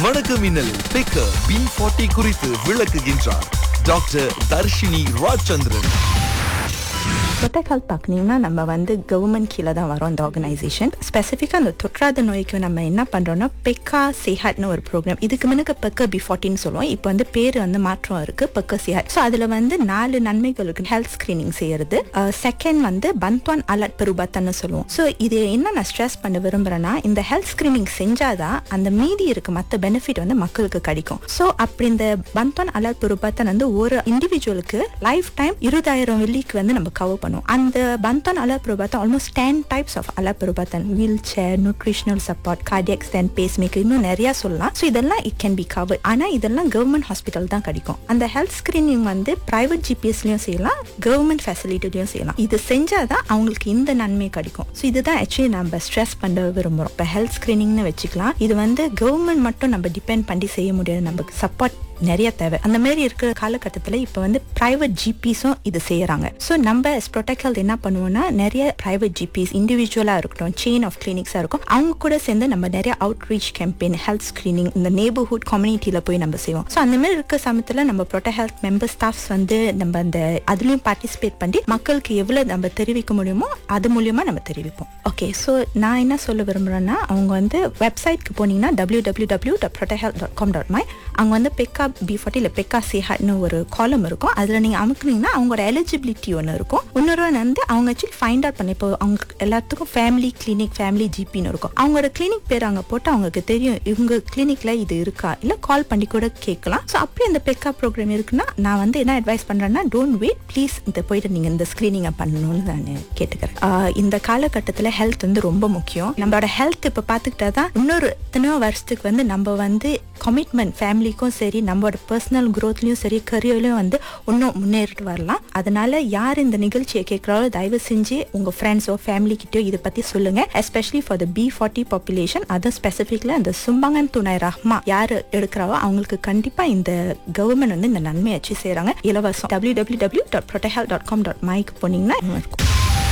வணக்கம் மின்னலில் பிக்க P forty குறித்து விளக்குகின்றார் doctor Dharshini Rajachandran protect health பார்க்குனீங்கன்னா நம்ம வந்து கவர்மெண்ட் கீழே தான் வரோம் இந்த ஆர்கனைசேஷன் ஸ்பெசிஃபிக்காக அந்த தொற்றாத நோய்க்கு நம்ம என்ன பண்ணுறோம்னா பெக்கா சிஹாட்னு ஒரு ப்ரோக்ராம் இதுக்கு முன்னுக்கு பெக்க பி ஃபார்ட்டின்னு சொல்லுவோம் இப்போ வந்து பேர் வந்து மாற்றம் இருக்குது பெக்க சிஹாட் ஸோ அதில் வந்து நாலு நன்மைகள் இருக்கு ஹெல்த் ஸ்க்ரீனிங் செய்யறது செகண்ட் வந்து பந்த்வான் அலர்ட் பெருபாத்தன்னு சொல்லுவோம் ஸோ இது என்ன நான் ஸ்ட்ரெஸ் பண்ண விரும்புகிறேன்னா இந்த ஹெல்த் ஸ்க்ரீனிங் செஞ்சாதான் அந்த மீதி இருக்க மற்ற பெனிஃபிட் வந்து மக்களுக்கு கிடைக்கும் ஸோ அப்படி இந்த பந்த்வான் அலர்ட் பெருபாத்தன் வந்து ஒரு இண்டிவிஜுவலுக்கு லைஃப் டைம் இருபதாயிரம் வெள்ளிக்கு வந்து நம்ம கவர் பண்ணுவோம் அந்த பந்தான் அலா பிரபாத்தன் ஆல்மோஸ்ட் டென் டைப்ஸ் ஆஃப் அலா பிரபாத்தன் wheelchair nutritional support cardiac stent pacemaker இன்னும் நிறைய சொல்லலாம் ஸோ இதெல்லாம் இட் கேன் பி கவர் ஆனா இதெல்லாம் கவர்மெண்ட் ஹாஸ்பிட்டல் தான் கிடைக்கும் அந்த ஹெல்த் ஸ்கிரீனிங் வந்து பிரைவேட் ஜிபிஎஸ்லயும் செய்யலாம் கவர்மெண்ட் ஃபெசிலிட்டிலையும் செய்யலாம் இது செஞ்சாதான் அவங்களுக்கு இந்த நன்மை கிடைக்கும் ஸோ இதுதான் ஆக்சுவலி நம்ம ஸ்ட்ரெஸ் பண்ண விரும்புறோம் இப்போ ஹெல்த் ஸ்கிரீனிங்னு வச்சுக்கலாம் இது வந்து கவர்மெண்ட் மட்டும் நம்ம டிபெண்ட் பண்ணி செய்ய முடியாது நமக்கு சப்போர்ட் நிறைய தேவை அந்த மாதிரி இருக்கிற காலகட்டத்தில் இப்போ வந்து பிரைவேட் ஜிபிஸும் இது செய்யறாங்க ஸோ நம்ம ப்ரொடெக்ட் ஹெல்த் என்ன பண்ணுவோம்னா நிறைய பிரைவேட் ஜிபிஸ் இண்டிவிஜுவலாக இருக்கட்டும் செயின் ஆஃப் கிளினிக்ஸாக இருக்கும் அவங்க கூட சேர்ந்து நம்ம நிறைய outreach campaign health screening இந்த நேபர்ஹுட் கம்யூனிட்டியில் போய் நம்ம செய்வோம் ஸோ அந்த மாதிரி இருக்க சமயத்தில் நம்ம ப்ரொடெக்ட் ஹெல்த் மெம்பர் ஸ்டாஃப்ஸ் வந்து நம்ம அந்த அதுலேயும் பார்ட்டிசிபேட் பண்ணி மக்களுக்கு எவ்வளோ நம்ம தெரிவிக்க முடியுமோ அது மூலியமா நம்ம தெரிவிப்போம் ஓகே ஸோ நான் என்ன சொல்ல விரும்புகிறேன்னா அவங்க வந்து வெப்சைட்க்கு போனீங்கன்னா W W W dot protect health dot com dot my அங்கே வந்து பெக்கா பி ஃபார்ட்டி இல்லை பெக்கா சிஹாட்னு ஒரு காலம் இருக்கும் அதில் நீங்கள் அமுக்குனீங்கன்னா அவங்களோட எலிஜிபிலிட்டி ஒன்று இருக்கும் இன்னொரு வந்து அவங்க ஆக்சுவலி ஃபைண்ட் அவுட் பண்ணி இப்போ அவங்க எல்லாத்துக்கும் ஃபேமிலி கிளினிக் ஃபேமிலி ஜிபின்னு இருக்கும் அவங்களோட கிளினிக் பேர் அங்கே போட்டு அவங்களுக்கு தெரியும் இவங்க கிளினிக்ல இது இருக்கா இல்லை கால் பண்ணி கூட கேட்கலாம் ஸோ அப்படி அந்த பெக்கா ப்ரோக்ராம் இருக்குன்னா நான் வந்து என்ன அட்வைஸ் பண்ணுறேன்னா டோன்ட் வெயிட் ப்ளீஸ் இந்த போயிட்டு நீங்கள் இந்த ஸ்க்ரீனிங்கை பண்ணணும்னு நான் கேட்டுக்கிறேன் ஆஹ் இந்த காலகட்டத்தில் ஹெல்த் வந்து ரொம்ப முக்கியம் நம்மளோட ஹெல்த் இப்போ பார்த்துக்கிட்டா தான் இன்னொரு எத்தனையோ வருஷத்துக்கு வந்து நம்ம வந்து கமிட்மெண்ட் ஃபேமிலிக்கும் சரி நம்மளோட பர்சனல் க்ரோத்லையும் சரி கரியர்லையும் வந்து இன்னும் முன்னேறிட்டு வரலாம் அதனால யார் இந்த நிகழ்ச்சியை கேட்குறாலோ தயவு செஞ்சு உங்கள் ஃப்ரெண்ட்ஸோ ஃபேமிலி கிட்டயோ இதை பற்றி சொல்லுங்க especially for the P forty population அதுவும் ஸ்பெசிஃபிக்ல அந்த சும்பங்கன் துணை ரஹ்மா யார் எடுக்கிறாவோ அவங்களுக்கு கண்டிப்பாக இந்த கவர்மெண்ட் வந்து இந்த நன்மையை வச்சு செய்கிறாங்க இலவசம் W W W dot dot com dot மைக்கு போனீங்கன்னா இருக்கும்